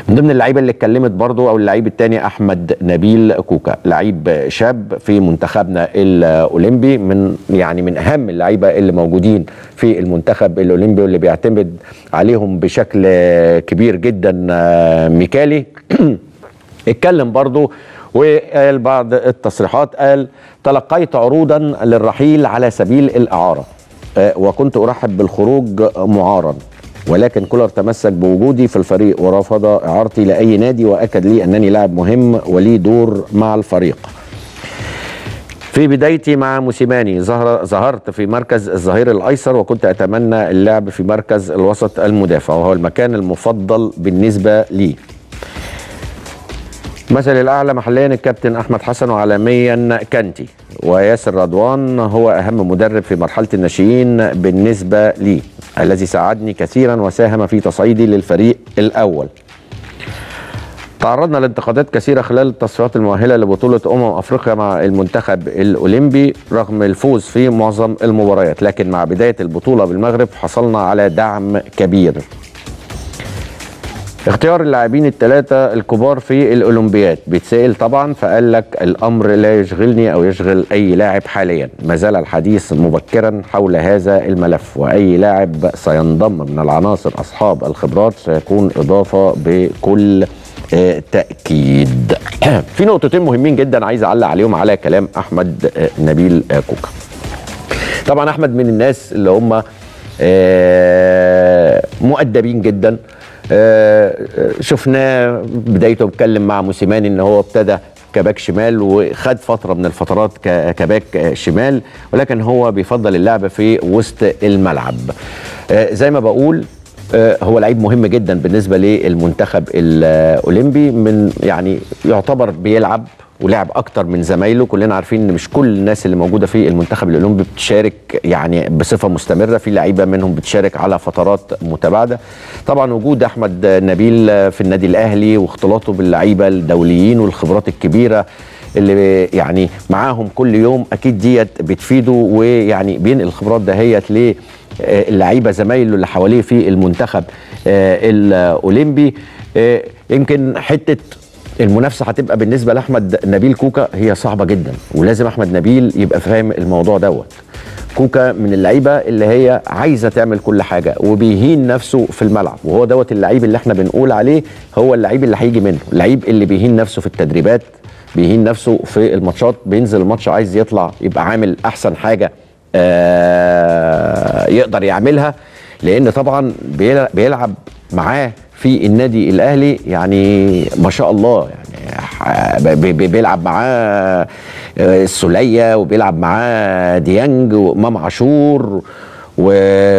من ضمن اللعيبه اللي اتكلمت برضو او اللعيب الثاني احمد نبيل كوكا لعيب شاب في منتخبنا الاولمبي من يعني من اهم اللعيبه اللي موجودين في المنتخب الاولمبي واللي بيعتمد عليهم بشكل كبير جدا آه، ميكالي اتكلم برضو وقال بعض التصريحات قال تلقيت عروضا للرحيل على سبيل الإعارة آه، وكنت أرحب بالخروج معارا ولكن كولر تمسك بوجودي في الفريق ورفض إعارتي لأي نادي وأكد لي أنني لاعب مهم ولي دور مع الفريق في بدايتي مع موسيماني ظهر ظهرت في مركز الظهير الايسر وكنت اتمنى اللعب في مركز الوسط المدافع وهو المكان المفضل بالنسبه لي مثل الاعلى محليا الكابتن احمد حسن وعالميا كانتي وياسر رضوان هو اهم مدرب في مرحله الناشئين بالنسبه لي الذي ساعدني كثيرا وساهم في تصعيدي للفريق الاول تعرضنا لانتقادات كثيره خلال التصفيات المؤهله لبطوله امم افريقيا مع المنتخب الاولمبي رغم الفوز في معظم المباريات لكن مع بدايه البطوله بالمغرب حصلنا على دعم كبير اختيار اللاعبين الثلاثة الكبار في الأولمبياد بيتسأل طبعا فقال لك الأمر لا يشغلني أو يشغل أي لاعب حاليا ما زال الحديث مبكرا حول هذا الملف وأي لاعب سينضم من العناصر أصحاب الخبرات سيكون إضافة بكل آه، تأكيد في نقطتين مهمين جدا عايز أعلق عليهم على كلام أحمد آه، نبيل آه، كوكا طبعا أحمد من الناس اللي هم آه، مؤدبين جدا آه، آه، شفناه بدايته بيتكلم مع موسيماني ان هو ابتدى كباك شمال وخد فتره من الفترات ك- كباك آه، شمال ولكن هو بيفضل اللعب في وسط الملعب آه، زي ما بقول آه، هو لعيب مهم جدا بالنسبه للمنتخب الاولمبي من يعني يعتبر بيلعب ولعب اكتر من زمايله كلنا عارفين ان مش كل الناس اللي موجوده في المنتخب الاولمبي بتشارك يعني بصفه مستمره في لعيبه منهم بتشارك على فترات متباعده طبعا وجود احمد نبيل في النادي الاهلي واختلاطه باللعيبه الدوليين والخبرات الكبيره اللي يعني معاهم كل يوم اكيد ديت بتفيده ويعني بينقل الخبرات دهيت ل اللعيبه زمايله اللي حواليه في المنتخب آه، الاولمبي آه، يمكن حته المنافسه هتبقى بالنسبه لاحمد نبيل كوكا هي صعبه جدا ولازم احمد نبيل يبقى فاهم الموضوع دوت كوكا من اللعيبه اللي هي عايزه تعمل كل حاجه وبيهين نفسه في الملعب وهو دوت اللعيب اللي احنا بنقول عليه هو اللعيب اللي هيجي منه اللعيب اللي بيهين نفسه في التدريبات بيهين نفسه في الماتشات بينزل الماتش عايز يطلع يبقى عامل احسن حاجه آه يقدر يعملها لان طبعا بيلع- بيلعب معاه في النادي الاهلي يعني ما شاء الله يعني ح- بي- بي- بيلعب معاه آه، السوليه وبيلعب معاه ديانج وامام عاشور و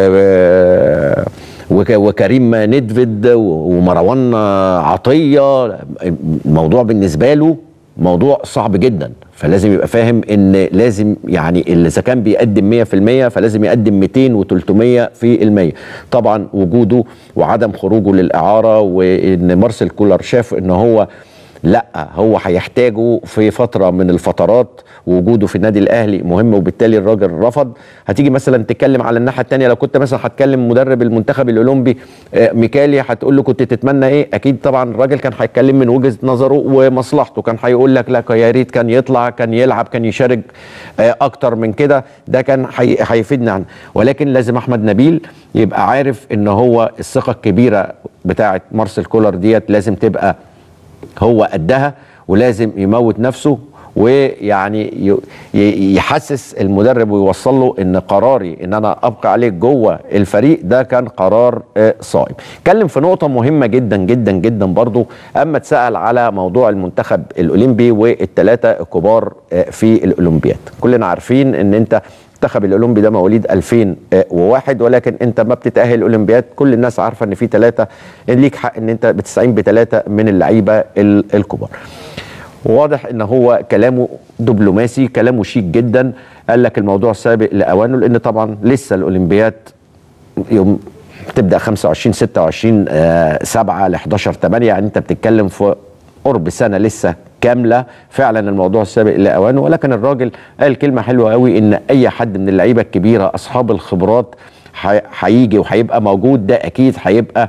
وك- وكريم ندفد ومروان عطيه الموضوع بالنسبه له موضوع صعب جدا فلازم يبقى فاهم ان لازم يعني اللي اذا كان بيقدم 100% فلازم يقدم 200 و300 في المية طبعا وجوده وعدم خروجه للاعاره وان مارسيل كولر شاف ان هو لا هو هيحتاجه في فتره من الفترات وجوده في النادي الاهلي مهم وبالتالي الراجل رفض هتيجي مثلا تتكلم على الناحيه الثانيه لو كنت مثلا هتكلم مدرب المنتخب الاولمبي آه، ميكالي هتقول له كنت تتمنى ايه اكيد طبعا الراجل كان هيتكلم من وجهه نظره ومصلحته كان هيقول لك لا يا ريت كان يطلع كان يلعب كان يشارك آه، اكتر من كده ده كان هي- هيفيدنا عنه ولكن لازم احمد نبيل يبقى عارف ان هو الثقه الكبيره بتاعه مارسيل كولر ديت لازم تبقى هو قدها ولازم يموت نفسه ويعني ي- ي- يحسس المدرب ويوصل له ان قراري ان انا ابقى عليك جوه الفريق ده كان قرار آه، صائب. اتكلم في نقطه مهمه جدا جدا جدا برضو اما اتسال على موضوع المنتخب الاولمبي والثلاثه الكبار آه، في الاولمبياد. كلنا عارفين ان انت المنتخب الاولمبي ده مواليد 2001 ولكن انت ما بتتاهل الاولمبياد كل الناس عارفه ان في ثلاثه ليك حق ان انت بتستعين بثلاثه من اللعيبه ال- الكبار. واضح ان هو كلامه دبلوماسي كلامه شيك جدا قال لك الموضوع سابق لاوانه لان طبعا لسه الاولمبياد يوم تبدا 25 26 آه 7 ل 11 8 يعني انت بتتكلم في قرب سنه لسه كامله فعلا الموضوع سابق لاوانه ولكن الراجل قال كلمه حلوه قوي ان اي حد من اللعيبه الكبيره اصحاب الخبرات ح- هيجي وهيبقى موجود ده اكيد هيبقى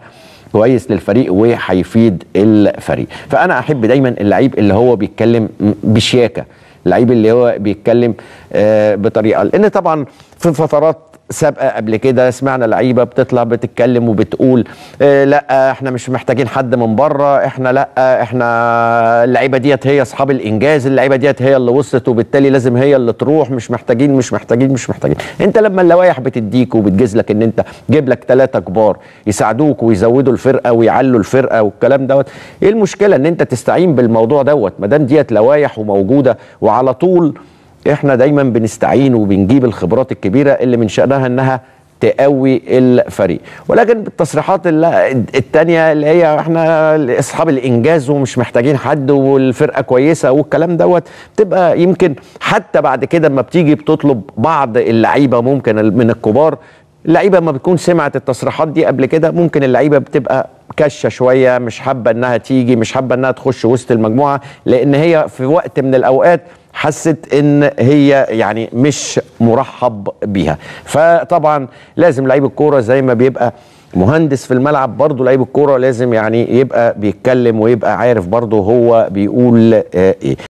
كويس للفريق وهيفيد الفريق فانا احب دايما اللعيب اللي هو بيتكلم بشياكه اللعيب اللي هو بيتكلم آه بطريقه لان طبعا في فترات سابقه قبل كده سمعنا لعيبه بتطلع بتتكلم وبتقول آه لا احنا مش محتاجين حد من بره احنا لا احنا اللعيبه ديت هي اصحاب الانجاز اللعيبه ديت هي اللي وصلت وبالتالي لازم هي اللي تروح مش محتاجين مش محتاجين مش محتاجين انت لما اللوائح بتديك وبتجيز لك ان انت جيب لك ثلاثه كبار يساعدوك ويزودوا الفرقه ويعلوا الفرقه والكلام دوت ايه المشكله ان انت تستعين بالموضوع دوت ما دام ديت لوائح وموجوده وعلى طول احنا دايما بنستعين وبنجيب الخبرات الكبيره اللي من شانها انها تقوي الفريق ولكن بالتصريحات الثانيه اللي هي احنا اصحاب الانجاز ومش محتاجين حد والفرقه كويسه والكلام دوت بتبقى يمكن حتى بعد كده اما بتيجي بتطلب بعض اللعيبه ممكن من الكبار اللعيبه ما بتكون سمعت التصريحات دي قبل كده ممكن اللعيبه بتبقى كشه شويه مش حابه انها تيجي مش حابه انها تخش وسط المجموعه لان هي في وقت من الاوقات حست ان هي يعني مش مرحب بيها فطبعا لازم لعيب الكوره زي ما بيبقى مهندس في الملعب برضه لعيب الكوره لازم يعني يبقى بيتكلم ويبقى عارف برضه هو بيقول ايه